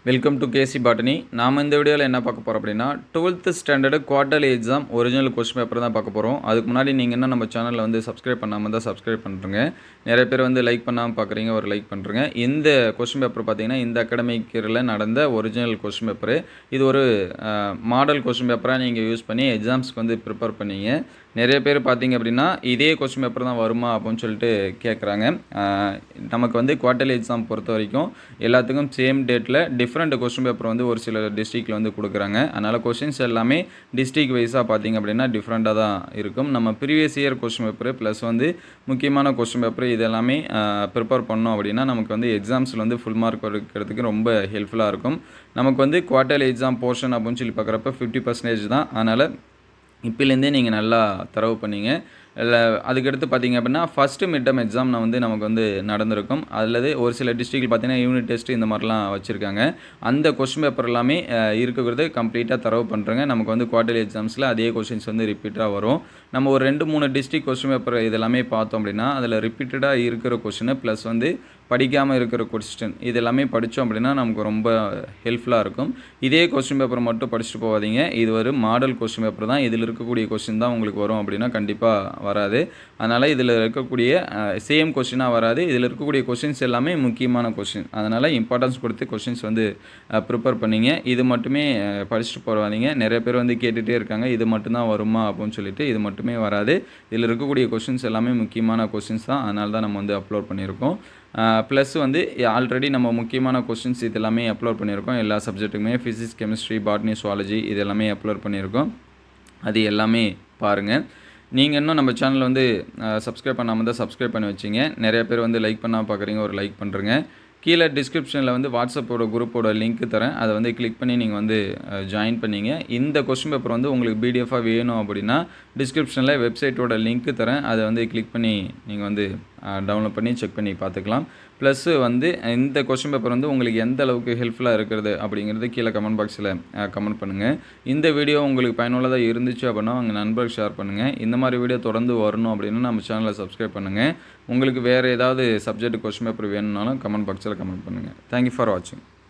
welcome to KC botany நாம் இந்த வீடியோவில் என்ன பார்க்க போகிறோம் அப்படின்னா twelfth standard quarterly exam original question paper தான் பார்க்க போகிறோம் அதுக்கு முன்னாடி நீங்கள் இன்னும் நம்ம சேனலில் வந்து சப்ஸ்கிரைப் பண்ணாமல் தான் சப்ஸ்கிரைப் பண்ணுறங்க நிறைய பேர் வந்து லைக் பண்ணாமல் பார்க்குறீங்க ஒரு லைக் பண்ணுறங்க இந்த கொஸ்டின் பேப்பர் பார்த்தீங்கன்னா இந்த அகாடமிக் இயரில் நடந்த ஒரிஜினல் கொஸ்டின் பேப்பரு இது ஒரு மாடல் கொஸ்டின் பேப்பராக நீங்கள் யூஸ் பண்ணி எக்ஸாம்ஸ்க்கு வந்து ப்ரிப்பேர் பண்ணீங்க நிறைய பேர் பார்த்தீங்க அப்படின்னா இதே கொஸ்டின் பேப்பர் தான் வருமா அப்படின்னு சொல்லிட்டு கேட்குறாங்க நமக்கு வந்து குவார்டர்லி எக்ஸாம் பொறுத்த வரைக்கும் எல்லாத்துக்கும் சேம் டேட்டில் டிஃப்ரெண்ட் கொஸ்டின் பேப்பர் வந்து ஒரு சில டிஸ்ட்ரிக்டில் வந்து கொடுக்குறாங்க அதனால் கொஸ்டின்ஸ் எல்லாமே டிஸ்ட்ரிக் வைஸாக பார்த்தீங்க அப்படின்னா டிஃப்ரெண்ட்டாக தான் இருக்கும் நம்ம previous year question paper plus வந்து முக்கியமான கொஸ்டின் பேப்பர் இது எல்லாமே ப்ரிப்பேர் பண்ணோம் அப்படின்னா நமக்கு வந்து எக்ஸாம்ஸில் வந்து ஃபுல் மார்க் எடுக்கிறதுக்கு ரொம்ப ஹெல்ப்ஃபுல்லாக இருக்கும் நமக்கு வந்து குவார்டர்லி எக்ஸாம் போர்ஷன் அப்படின்னு சொல்லி பார்க்குறப்ப ஃபிஃப்டி பர்சன்டேஜ் தான் அதனால் இப்போலேருந்தே நீங்கள் நல்லா தரவு பண்ணீங்க இல்லை அதுக்கடுத்து பார்த்தீங்க அப்படின்னா ஃபஸ்ட்டு மிட் டேர்ம் எக்ஸாம் நான் வந்து நமக்கு வந்து நடந்திருக்கும் அல்லது ஒரு சில டிஸ்ட்ரிக்டில் பார்த்தீங்கன்னா யூனிட் டெஸ்ட் இந்த மாதிரிலாம் வச்சுருக்காங்க அந்த கொஸ்டின் பேப்பர் எல்லாமே இருக்கிறது கம்ப்ளீட்டாக தரவு பண்ணுறேங்க நமக்கு வந்து குவார்டர்லி எக்ஸாம்ஸில் அதே கொஸ்டின்ஸ் வந்து ரிப்பீட்டாக வரும் நம்ம ஒரு ரெண்டு மூணு டிஸ்ட்ரிக் கொஸ்டின் பேப்பர் இதெல்லாமே பார்த்தோம் அப்படின்னா அதில் ரிப்பீட்டடாக இருக்கிற கொஸ்டின் ப்ளஸ் வந்து படிக்காமல் இருக்கிற கொஸ்டின் இது எல்லாமே படித்தோம் அப்படின்னா நமக்கு ரொம்ப ஹெல்ப்ஃபுல்லாக இருக்கும் இதே கொஸ்டின் பேப்பர் மட்டும் படிச்சுட்டு போகாதீங்க இது ஒரு மாடல் கொஸ்டின் பேப்பர் தான் இதில் இருக்கக்கூடிய கொஸ்டின் தான் உங்களுக்கு வரும் அப்படின்னா கண்டிப்பாக வராது அதனால் இதில் இருக்கக்கூடிய சேம் கொஸ்டினாக வராது இதில் இருக்கக்கூடிய கொஸ்டின்ஸ் எல்லாமே முக்கியமான கொஸ்டின் அதனால் இம்பார்ட்டன்ஸ் கொடுத்து கொஸ்டின்ஸ் வந்து ப்ரிப்பேர் பண்ணிங்க இது மட்டுமே படிச்சுட்டு போகாதீங்க நிறைய பேர் வந்து கேட்டுகிட்டே இருக்காங்க இது மட்டும்தான் வருமா அப்படின்னு சொல்லிட்டு இது மட்டுமே வராது இதில் இருக்கக்கூடிய கொஸ்டின்ஸ் எல்லாமே முக்கியமான கொஸ்டின்ஸ் தான் அதனால தான் நம்ம வந்து அப்லோட் பண்ணியிருக்கோம் ப்ளஸ் வந்து ஆல்ரெடி நம்ம முக்கியமான கொஸ்டின்ஸ் இது எல்லாமே அப்லோட் பண்ணியிருக்கோம் எல்லா சப்ஜெக்ட்டுக்குமே ஃபிசிக்ஸ் கெமிஸ்ட்ரி பாட்னி சுவாலஜி இது எல்லாமே அப்லோட் பண்ணியிருக்கோம் அது எல்லாமே பாருங்கள் நீங்கள் இன்னும் நம்ம சேனல் வந்து சப்ஸ்கிரைப் பண்ணாமல் தான் சப்ஸ்கிரைப் பண்ணி வச்சிங்க நிறைய பேர் வந்து லைக் பண்ணால் பார்க்குறீங்க ஒரு லைக் பண்ணுறேங்க கீழே டிஸ்கிரிப்ஷனில் வந்து வாட்ஸ்அப்போட குரூப்போட லிங்க் தரேன் அதை வந்து கிளிக் பண்ணி நீங்கள் வந்து ஜாயின் பண்ணிங்க இந்த கொஸ்டின் பேப்பர் வந்து உங்களுக்கு பிடிஎஃபாக வேணும் அப்படின்னா டிஸ்கிரிப்ஷனில் வெப்சைட்டோட லிங்க் தரேன் அதை வந்து கிளிக் பண்ணி நீங்கள் வந்து டவுன்லோட் பண்ணி செக் பண்ணி பார்த்துக்கலாம் ப்ளஸ்ஸு வந்து இந்த கொஸ்டின் பேப்பர் வந்து உங்களுக்கு எந்த அளவுக்கு ஹெல்ப்ஃபுல்லாக இருக்கிறது அப்படிங்கிறது கீழே கமெண்ட் பாக்ஸில் கமெண்ட் பண்ணுங்கள் இந்த வீடியோ உங்களுக்கு பயனுள்ளதாக இருந்துச்சு அப்படின்னா உங்கள் நண்பருக்கு ஷேர் பண்ணுங்கள் இந்த மாதிரி வீடியோ தொடர்ந்து வரணும் அப்படின்னா நம்ம சேனலை சப்ஸ்கிரைப் பண்ணுங்கள் உங்களுக்கு வேறு ஏதாவது சப்ஜெக்ட் கொஸ்டின் பேப்பர் வேணும்னாலும் கமெண்ட் பாக்ஸில் கமெண்ட் பண்ணுங்கள் தேங்க்யூ ஃபார் வாட்சிங்